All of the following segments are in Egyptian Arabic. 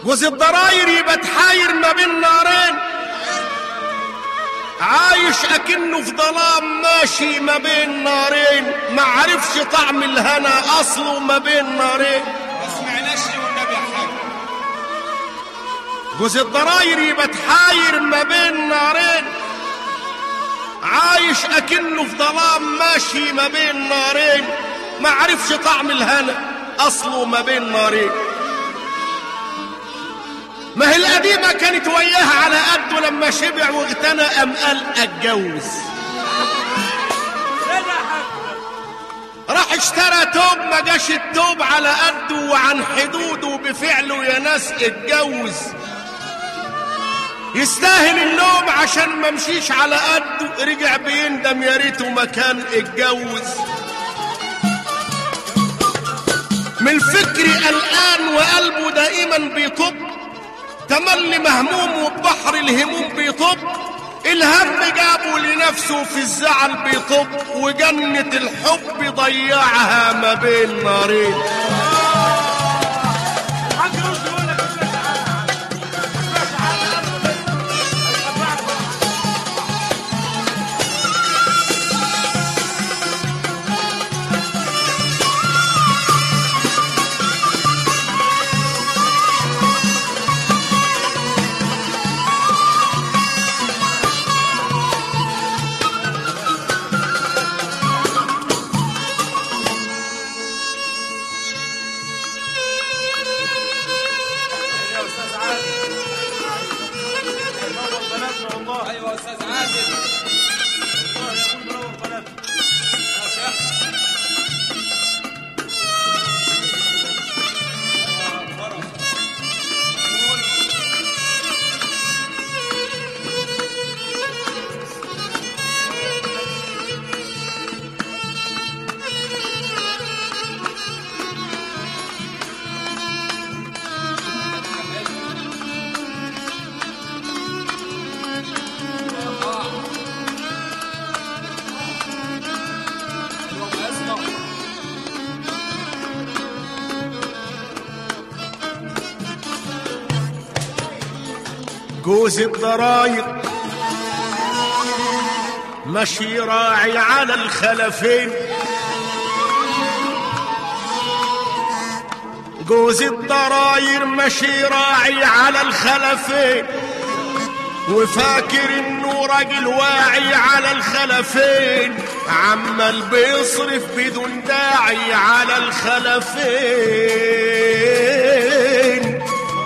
جوز الضراير يبقى تحاير ما بين نارين عايش اكنه في ظلام ماشي ما بين نارين ما عرفش طعم الهنا اصله ما بين نارين ما سمعناش والنبي يا حاج جوز الضراير يبقى تحاير ما بين نارين عايش اكنه في ظلام ماشي ما بين نارين ما عرفش طعم الهنا اصله ما بين نارين ما هي القديمة كانت وياها على قده لما شبع واغتنى أم قال أتجوز راح اشترى توب ما جاش التوب على قده وعن حدوده بفعله يا ناس اتجوز يستاهل اللوم عشان ما مشيش على قده رجع بيندم يا ريته ما كان اتجوز من الفكر قلقان وقلبه دائما بيطب تملي مهموم وبحر الهموم بيطب الهم جابه لنفسه في الزعل بيطب وجنة الحب ضيعها ما بين نارين يا استاذ عادل منور بلدنا والله ايوه يا استاذ عادل والله يا ابوي منور بلدنا يا شيخ جوز الضراير مشي راعي على الخلفين جوز الضراير مشي راعي على الخلفين وفاكر انه راجل واعي على الخلفين عمال بيصرف بدون داعي على الخلفين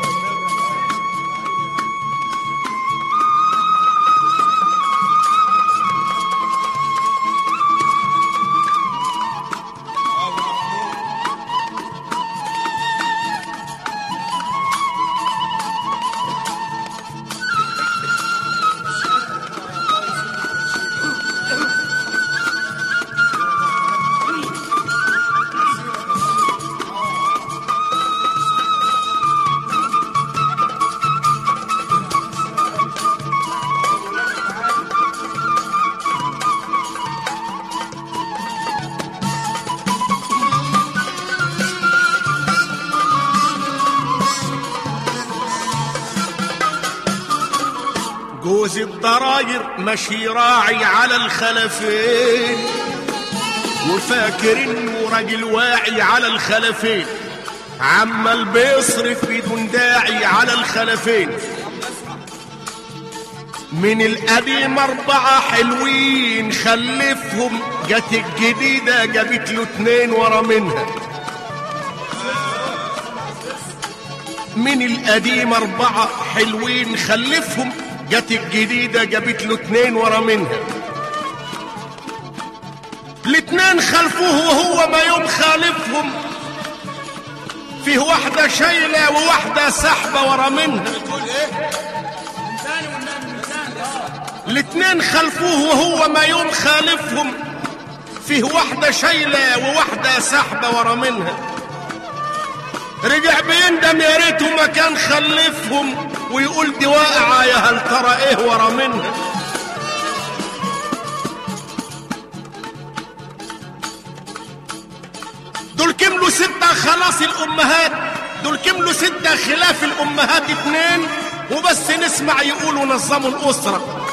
جوز الضراير مشي راعي على الخلفين وفاكر انه راجل واعي على الخلفين عمال بيصرف بدون داعي على الخلفين من القديم أربعة حلوين خلفهم جت الجديدة جابت له اتنين ورا منها من القديم أربعة حلوين خلفهم جت الجديدة جابت له اتنين ورا منها الاتنين خلفوه وهو ما يوم خالفهم فيه واحدة شايلة وواحدة سحبة ورا منها الاتنين خلفوه وهو ما يوم خالفهم فيه واحدة شايلة وواحدة سحبة ورا منها رجع بيندم يا ريته ما كان خلفهم ويقول دي واقعة يا هل ترى ايه ورا منها دول كملوا ستة خلاص الأمهات دول كملوا ستة خلاف الأمهات اتنين وبس نسمع يقولوا نظموا الأسرة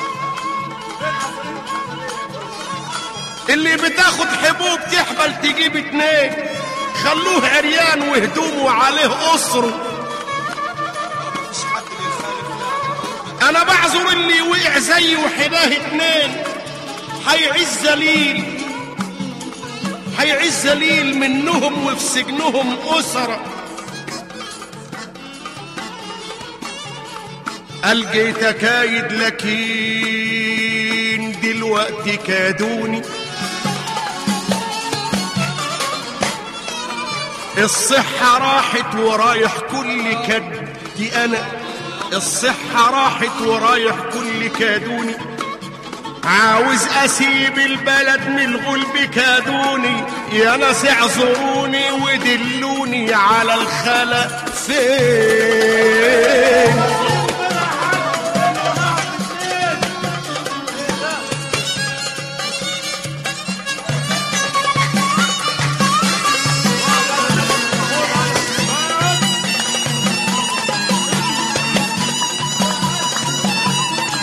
اللي بتاخد حبوب تحبل تجيب اتنين خلوه عريان وهدومه عليه أسره مش حد بيخالف انا بعذر اللي وقع زي وحداه اتنين هيعيش ذليل هيعيش ذليل منهم وفي سجنهم أسرة ألقيت كايد لكن دلوقتي كادوني الصحة راحت ورايح كل كدي أنا الصحة راحت ورايح كل كادوني عاوز أسيب البلد من الغلب كادوني يا ناس اعذروني ودلوني على الخلق فين